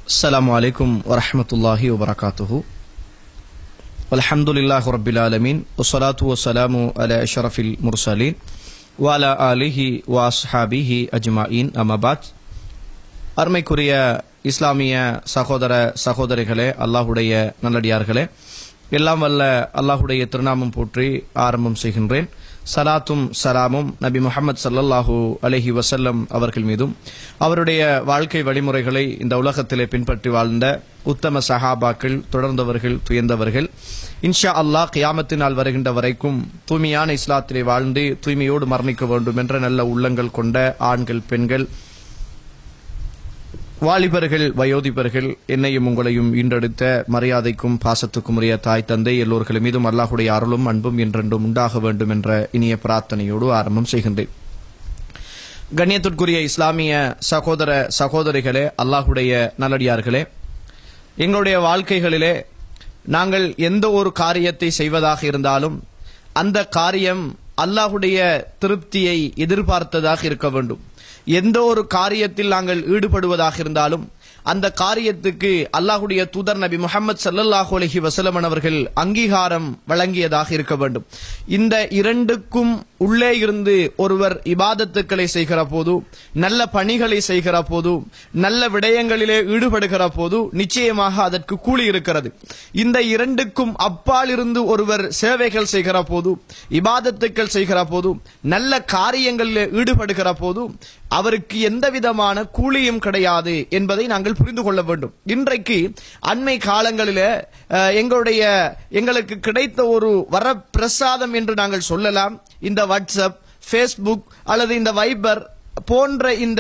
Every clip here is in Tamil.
السلام عليكم ورحمة الله وبركاته والحمد لله رب العالمين والصلاة والسلام على أشرف المرسلين وعلى آله وأصحابه أجمعين أما بعد அருமைக்குரிய இஸ்லாமிய சகோதர சகோதரிகளே அல்லாஹுடைய நல்லடியார்களே எல்லாம் வல்ல அல்லாஹுடைய திருநாமம் போற்றி ஆரம்பம் செய்கின்றேன் சலாத்தும் சலாமும் நபி முகமது சல்லல்லாஹூ அலஹி வசல்லம் அவர்கள் மீதும் அவருடைய வாழ்க்கை வழிமுறைகளை இந்த உலகத்திலே பின்பற்றி வாழ்ந்த உத்தம சஹாபாக்கள் தொடர்ந்தவர்கள் துயர்ந்தவர்கள் இன்ஷா அல்லாஹ் கியாமத்து நாள் வருகின்ற வரைக்கும் தூய்மையான இஸ்லாத்திலே வாழ்ந்து தூய்மையோடு மரணிக்க வேண்டும் என்ற நல்ல உள்ளங்கள் கொண்ட ஆண்கள் பெண்கள் வாலிபர்கள் வயோதிபர்கள் என்னையும் உங்களையும் ஈன்றெடுத்த மரியாதைக்கும் பாசத்துக்கும் உரிய தாய் தந்தை எல்லோர்கள் மீதும் அல்லாஹுடைய அருளும் அன்பும் என்றென்றும் உண்டாக வேண்டும் என்ற இனிய பிரார்த்தனையோடு ஆரம்பம் செய்கின்றேன் கண்ணியத்திற்குரிய இஸ்லாமிய சகோதர சகோதரிகளே அல்லாஹுடைய நல்லடியார்களே எங்களுடைய வாழ்க்கைகளிலே நாங்கள் எந்த ஒரு காரியத்தை செய்வதாக இருந்தாலும் அந்த காரியம் அல்லாஹுடைய திருப்தியை எதிர்பார்த்ததாக இருக்க வேண்டும் எந்த ஒரு காரியத்தில் நாங்கள் ஈடுபடுவதாக இருந்தாலும் அந்த காரியத்துக்கு அல்லாஹுடைய தூதர் நபி முகமது சல்லல்லாஹு அலஹி வசலமன் அவர்கள் அங்கீகாரம் வழங்கியதாக இருக்க வேண்டும் இந்த இரண்டுக்கும் உள்ளே இருந்து ஒருவர் இபாதத்துக்களை செய்கிற போது நல்ல பணிகளை செய்கிற போது நல்ல விடயங்களிலே ஈடுபடுகிற போது நிச்சயமாக அதற்கு கூலி இருக்கிறது இந்த இரண்டுக்கும் அப்பால் இருந்து ஒருவர் சேவைகள் செய்கிற போது இபாதத்துக்கள் செய்கிற போது நல்ல காரியங்களில் ஈடுபடுகிற போது அவருக்கு எந்த விதமான கூலியும் கிடையாது என்பதை நாங்கள் புரிந்து கொள்ள வேண்டும் இன்றைக்கு அண்மை காலங்களில் எங்களுடைய எங்களுக்கு கிடைத்த ஒரு வரப்பிரசாதம் என்று நாங்கள் சொல்லலாம் இந்த வாட்ஸ்அப் ஃபேஸ்புக் அல்லது இந்த வைபர் போன்ற இந்த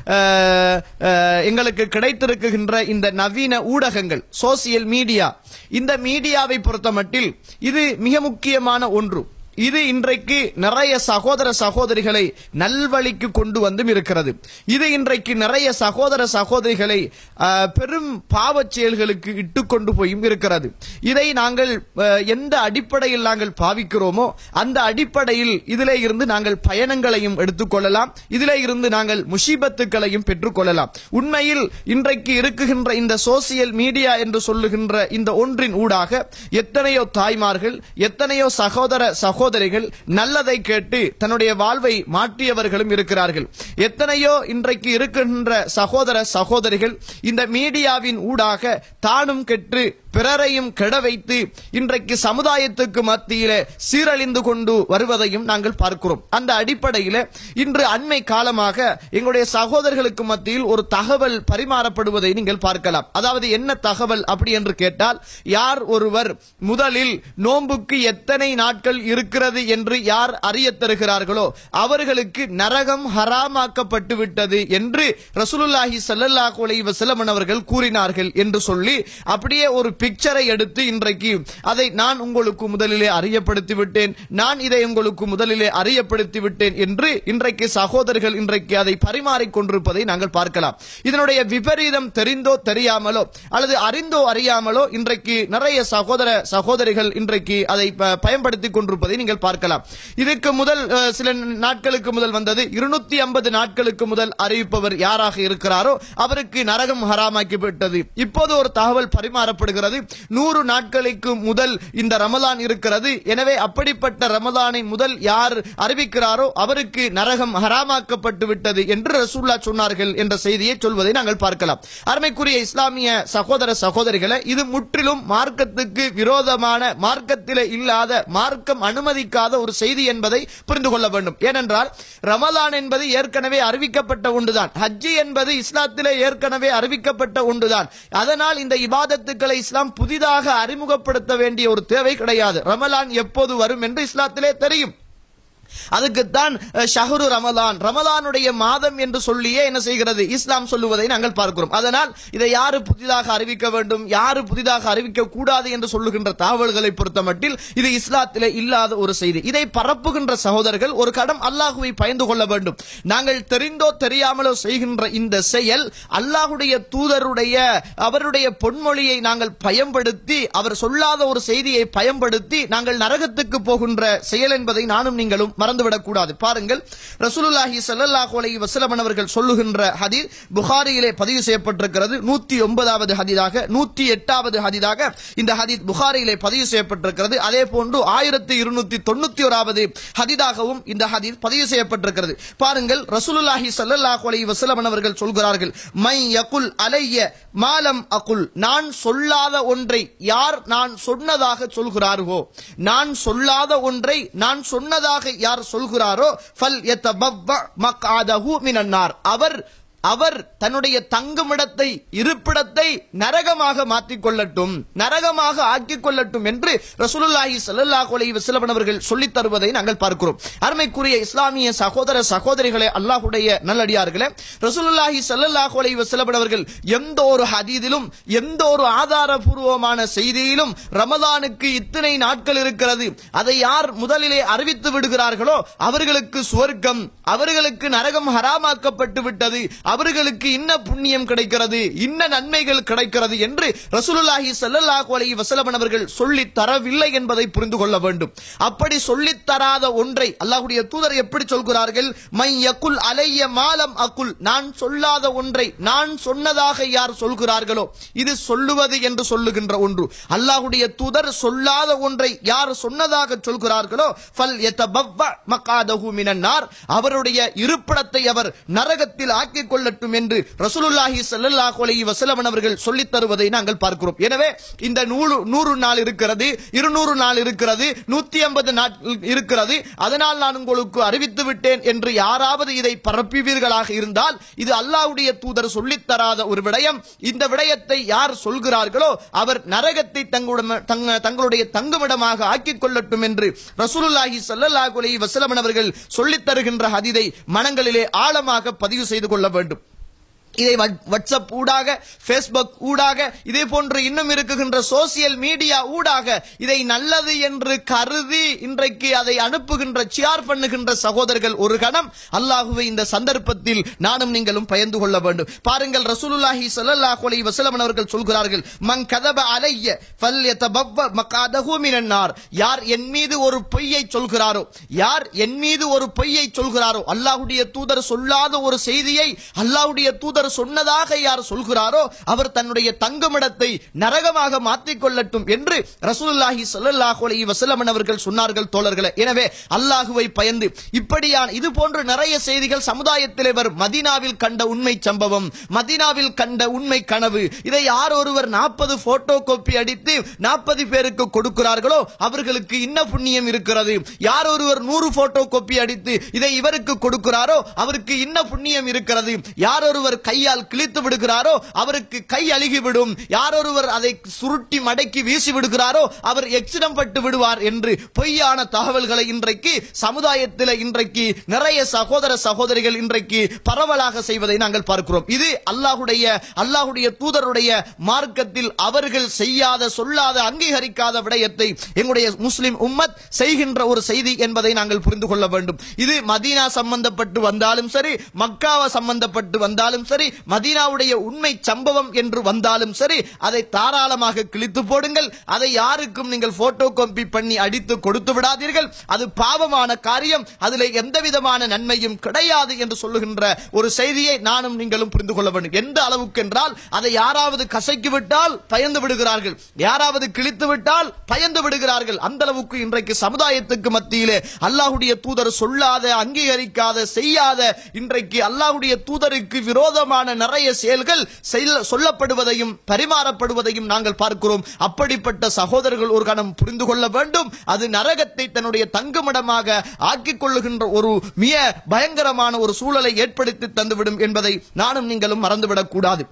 எங்களுக்கு கிடைத்திருக்கின்ற இந்த நவீன ஊடகங்கள் சோசியல் மீடியா இந்த மீடியாவை பொறுத்தமட்டில் இது மிக முக்கியமான ஒன்று இது இன்றைக்கு நிறைய சகோதர சகோதரிகளை நல்வழிக்கு கொண்டு வந்தும் இருக்கிறது இது இன்றைக்கு நிறைய சகோதர சகோதரிகளை பெரும் பாவச் செயல்களுக்கு இட்டு கொண்டு போயும் இருக்கிறது இதை நாங்கள் எந்த அடிப்படையில் நாங்கள் பாவிக்கிறோமோ அந்த அடிப்படையில் இதிலே இருந்து நாங்கள் பயணங்களையும் எடுத்துக்கொள்ளலாம் இதிலே இருந்து நாங்கள் முஷிபத்துக்களையும் பெற்றுக்கொள்ளலாம் உண்மையில் இன்றைக்கு இருக்குகின்ற இந்த சோசியல் மீடியா என்று சொல்லுகின்ற இந்த ஒன்றின் ஊடாக எத்தனையோ தாய்மார்கள் எத்தனையோ சகோதர சகோதர சகோதரிகள் நல்லதை கேட்டு தன்னுடைய வாழ்வை மாற்றியவர்களும் இருக்கிறார்கள் எத்தனையோ இன்றைக்கு இருக்கின்ற சகோதர சகோதரிகள் இந்த மீடியாவின் ஊடாக தானும் கெட்டு பிறரையும் கெட வைத்து இன்றைக்கு சமுதாயத்துக்கு மத்தியில சீரழிந்து கொண்டு வருவதையும் நாங்கள் பார்க்கிறோம் அந்த அடிப்படையில் இன்று அண்மை காலமாக எங்களுடைய சகோதரர்களுக்கு மத்தியில் ஒரு தகவல் பரிமாறப்படுவதை நீங்கள் பார்க்கலாம் அதாவது என்ன தகவல் அப்படி என்று கேட்டால் யார் ஒருவர் முதலில் நோன்புக்கு எத்தனை நாட்கள் இருக்கிறது என்று யார் அறிய தருகிறார்களோ அவர்களுக்கு நரகம் ஹராமாக்கப்பட்டு விட்டது என்று ரசூலுல்லாஹி சல்லல்லாஹு அலைஹி வஸல்லம் அவர்கள் கூறினார்கள் என்று சொல்லி அப்படியே ஒரு பிக்சரை எடுத்து இன்றைக்கு அதை நான் உங்களுக்கு முதலிலே அறியப்படுத்தி விட்டேன் நான் இதை உங்களுக்கு முதலிலே அறியப்படுத்தி விட்டேன் என்று இன்றைக்கு சகோதரர்கள் இன்றைக்கு அதை பரிமாறிக் கொண்டிருப்பதை நாங்கள் பார்க்கலாம் இதனுடைய விபரீதம் தெரிந்தோ தெரியாமலோ அல்லது அறிந்தோ அறியாமலோ இன்றைக்கு நிறைய சகோதர சகோதரிகள் இன்றைக்கு அதை பயன்படுத்திக் கொண்டிருப்பதை நீங்கள் பார்க்கலாம் இதுக்கு முதல் சில நாட்களுக்கு முதல் வந்தது இருநூத்தி ஐம்பது நாட்களுக்கு முதல் அறிவிப்பவர் யாராக இருக்கிறாரோ அவருக்கு நரகம் ஹராமாக்கிவிட்டது இப்போது ஒரு தகவல் பரிமாறப்படுகிறது நூறு நாட்களுக்கு முதல் இந்த ரமலான் இருக்கிறது எனவே அப்படிப்பட்ட ரமலானை முதல் யார் அறிவிக்கிறாரோ அவருக்கு நரகம் ஹராமாக்கப்பட்டு விட்டது என்று ரசூல்லா சொன்னார்கள் என்ற செய்தியை சொல்வதை நாங்கள் பார்க்கலாம் அருமைக்குரிய இஸ்லாமிய சகோதர சகோதரிகளை இது முற்றிலும் மார்க்கத்துக்கு விரோதமான மார்க்கத்திலே இல்லாத மார்க்கம் அனுமதிக்காத ஒரு செய்தி என்பதை புரிந்து கொள்ள வேண்டும் ஏனென்றால் ரமலான் என்பது ஏற்கனவே அறிவிக்கப்பட்ட ஒன்றுதான் ஹஜ்ஜி என்பது இஸ்லாத்திலே ஏற்கனவே அறிவிக்கப்பட்ட ஒன்றுதான் அதனால் இந்த இபாதத்துக்களை இஸ்லாம் புதிதாக அறிமுகப்படுத்த வேண்டிய ஒரு தேவை கிடையாது ரமலான் எப்போது வரும் என்று இஸ்லாத்திலே தெரியும் அதுக்குத்தான் ஷஹரு ரமலான் ரமலானுடைய மாதம் என்று சொல்லியே என்ன செய்கிறது இஸ்லாம் சொல்லுவதை நாங்கள் பார்க்கிறோம் அதனால் இதை யாரு புதிதாக அறிவிக்க வேண்டும் யாரு புதிதாக அறிவிக்க கூடாது என்று சொல்லுகின்ற தகவல்களை பொறுத்தமட்டில் இது இஸ்லாத்திலே இல்லாத ஒரு செய்தி இதை பரப்புகின்ற சகோதரர்கள் ஒரு கடம் அல்லாஹுவை பயந்து கொள்ள வேண்டும் நாங்கள் தெரிந்தோ தெரியாமலோ செய்கின்ற இந்த செயல் அல்லாஹுடைய தூதருடைய அவருடைய பொன்மொழியை நாங்கள் பயன்படுத்தி அவர் சொல்லாத ஒரு செய்தியை பயன்படுத்தி நாங்கள் நரகத்துக்கு போகின்ற செயல் என்பதை நானும் நீங்களும் மறந்துவிடக் கூடாது பாருங்கள் ரசூலுல்லாஹி ஸல்லல்லாஹு அலைஹி வஸல்லம் அவர்கள் சொல்லுகின்ற ஹதீஸ் புகாரியிலே பதிவு செய்யப்பட்டிருக்கிறது நூத்தி ஒன்பதாவது ஹதீதாக நூத்தி எட்டாவது ஹதீதாக இந்த ஹதீஸ் புகாரியிலே பதிவு செய்யப்பட்டிருக்கிறது அதே போன்று ஆயிரத்தி இருநூத்தி தொண்ணூத்தி ஓராவது ஹதீதாகவும் இந்த ஹதீஸ் பதிவு செய்யப்பட்டிருக்கிறது பாருங்கள் ரசூலுல்லாஹி ஸல்லல்லாஹு அலைஹி வஸல்லம் அவர்கள் சொல்கிறார்கள் மை யகுல் அலைய மாலம் அகுல் நான் சொல்லாத ஒன்றை யார் நான் சொன்னதாக சொல்கிறாரோ நான் சொல்லாத ஒன்றை நான் சொன்னதாக யார் சொல்கிறாரோ ஃபல் யதபவ்வ மக்ஆதஹு மினன்னார் அவர் அவர் தன்னுடைய தங்குமிடத்தை இருப்பிடத்தை நரகமாக மாற்றிக் கொள்ளட்டும் நரகமாக ஆக்கிக் கொள்ளட்டும் என்று ரசூலுல்லாஹி ஸல்லல்லாஹு அலைஹி வஸல்லம் அவர்கள் சொல்லித் தருவதை நாங்கள் பார்க்கிறோம் அருமைக்குரிய இஸ்லாமிய சகோதர சகோதரிகளே அல்லாஹ்வுடைய நல்லடியார்களே ரசூலுல்லாஹி ஸல்லல்லாஹு அலைஹி வஸல்லம் அவர்கள் எந்த ஒரு ஹதீதிலும் எந்த ஒரு ஆதாரபூர்வமான செய்தியிலும் ரமதானுக்கு இத்தனை நாட்கள் இருக்கிறது அதை யார் முதலிலே அறிவித்து விடுகிறார்களோ அவர்களுக்கு சுவர்க்கம் அவர்களுக்கு நரகம் ஹராமாக்கப்பட்டு விட்டது அவர்களுக்கு இன்ன புண்ணியம் கிடைக்கிறது இன்ன நன்மைகள் கிடைக்கிறது என்று ரசூலுல்லாஹி ஸல்லல்லாஹு அலைஹி வஸல்லம் அவர்கள் சொல்லி தரவில்லை என்பதை புரிந்து கொள்ள வேண்டும் அப்படி சொல்லி தராத ஒன்றை அல்லாஹ்வுடைய தூதர் எப்படி சொல்கிறார்கள் மை யகுல் அலைய மாலம் அகுல் நான் சொல்லாத ஒன்றை நான் சொன்னதாக யார் சொல்கிறார்களோ இது சொல்லுவது என்று சொல்லுகின்ற ஒன்று அல்லாஹ்வுடைய தூதர் சொல்லாத ஒன்றை யார் சொன்னதாக சொல்கிறார்களோ ஃபல் யதபவ்வ மகாதஹு மினன் நார் அவருடைய இருப்பிடத்தை அவர் நரகத்தில் ஆக்கிக் கொள்ளட்டும் என்று ரசூலுல்லாஹி ஸல்லல்லாஹு அலைஹி வஸல்லம் அவர்கள் சொல்லித் தருவதை நாங்கள் பார்க்கிறோம் எனவே இந்த நூறு நூறு நாள் இருக்கிறது இருநூறு நாள் இருக்கிறது நூத்தி ஐம்பது நாள் இருக்கிறது அதனால் நான் உங்களுக்கு அறிவித்து விட்டேன் என்று யாராவது இதை பரப்புவீர்களாக இருந்தால் இது அல்லாஹ்வுடைய தூதர் சொல்லித் தராத ஒரு விடயம் இந்த விடயத்தை யார் சொல்கிறார்களோ அவர் நரகத்தை தங்களுடைய தங்க- தங்களுடைய தங்குமிடமாக ஆக்கிக் கொள்ளட்டும் என்று ரசூலுல்லாஹி ஸல்லல்லாஹு அலைஹி வஸல்லம் அவர்கள் சொல்லித் தருகின்ற ஹதீதை மனங்களிலே ஆழமாக பதிவு செய்து கொள்ள வேண்டும் இதை வட்- வாட்ஸ்அப் ஊடாக ஃபேஸ்புக் ஊடாக இதே போன்று இன்னும் இருக்குகின்ற சோசியல் மீடியா ஊடாக இதை நல்லது என்று கருதி இன்றைக்கு அதை அனுப்புகின்ற சியார் பண்ணுகின்ற சகோதரர்கள் ஒரு கணம் அல்லாஹுவை இந்த சந்தர்ப்பத்தில் நானும் நீங்களும் பயந்து கொள்ள வேண்டும் பாருங்கள் ரசூலுல்லாஹி ஸல்லல்லாஹு அலைஹி வஸல்லம் அவர்கள் சொல்கிறார்கள் மன் கதப அலைய ஃபல்யதபவ்வ மகாதஹு மினன் நார் யார் என் மீது ஒரு பொய்யை சொல்கிறாரோ யார் என் மீது ஒரு பொய்யை சொல்கிறாரோ அல்லாஹ்வுடைய தூதர் சொல்லாத ஒரு செய்தியை அல்லாஹ்வுடைய தூதர் சொன்னதாக யார் சொல்கிறாரோ அவர் தன்னுடைய தங்குமிடத்தை நரகமாக மாற்றிக் கொள்ளட்டும் என்று ரசூலுல்லாஹி ஸல்லல்லாஹு அலைஹி வஸல்லம் அவர்கள் சொன்னார்கள் தோழர்களே எனவே அல்லாஹுவை பயந்து இப்படியான இது போன்ற நிறைய செய்திகள் சமுதாயத்திலே வரும் மதீனாவில் கண்ட உண்மை சம்பவம் மதீனாவில் கண்ட உண்மை கனவு இதை யார் ஒருவர் நாற்பது போட்டோ காப்பி அடித்து நாற்பது பேருக்கு கொடுக்கிறார்களோ அவர்களுக்கு இன்ன புண்ணியம் இருக்கிறது யார் ஒருவர் நூறு போட்டோ காப்பி அடித்து இதை இவருக்கு கொடுக்கிறாரோ அவருக்கு இன்ன புண்ணியம் இருக்கிறது யார் ஒருவர் கையால் கிழித்து விடுகிறாரோ அவருக்கு கை அழுகிவிடும் யார் ஒருவர் அதை சுருட்டி மடக்கி வீசி விடுகிறாரோ அவர் எக்ஸிடம் பட்டு விடுவார் என்று பொய்யான தகவல்களை இன்றைக்கு சமுதாயத்தில் இன்றைக்கு நிறைய சகோதர சகோதரிகள் இன்றைக்கு பரவலாக செய்வதை நாங்கள் பார்க்கிறோம் இது அல்லாஹுடைய அல்லாஹுடைய தூதருடைய மார்க்கத்தில் அவர்கள் செய்யாத சொல்லாத அங்கீகரிக்காத விடயத்தை எங்களுடைய முஸ்லிம் உம்மத் செய்கின்ற ஒரு செய்தி என்பதை நாங்கள் புரிந்து கொள்ள வேண்டும் இது மதீனா சம்பந்தப்பட்டு வந்தாலும் சரி மக்காவ சம்பந்தப்பட்டு வந்தாலும் சரி மதீனாவுடைய உண்மை சம்பவம் என்று வந்தாலும் சரி அதை தாராளமாக கிழித்து போடுங்கள் அதை யாருக்கும் நீங்கள் போட்டோ காப்பி பண்ணி அடித்து கொடுத்து விடாதீர்கள் அது பாவமான காரியம் அதில் எந்த விதமான நன்மையும் கிடையாது என்று சொல்லுகின்ற ஒரு செய்தியை நானும் நீங்களும் புரிந்து கொள்ள வேண்டும் எந்த அளவுக்கு என்றால் அதை யாராவது கசக்கி விட்டால் பயந்து விடுகிறார்கள் யாராவது கிழித்து விட்டால் பயந்து விடுகிறார்கள் அந்த அளவுக்கு இன்றைக்கு சமுதாயத்துக்கு மத்தியிலே அல்லாஹுடைய தூதர் சொல்லாத அங்கீகரிக்காத செய்யாத இன்றைக்கு அல்லாஹுடைய தூதருக்கு விரோதமான நிறைய செயல்கள் செல்ல- சொல்லப்படுவதையும் பரிமாறப்படுவதையும் நாங்கள் பார்க்கிறோம் அப்படிப்பட்ட சகோதரர்கள் ஒரு கணம் புரிந்து கொள்ள வேண்டும் அது நரகத்தை தன்னுடைய தங்குமிடமாக ஆக்கிக் கொள்ளுகின்ற ஒரு மிக பயங்கரமான ஒரு சூழலை ஏற்படுத்தி தந்துவிடும் என்பதை நானும் நீங்களும் மறந்துவிடக் கூடாது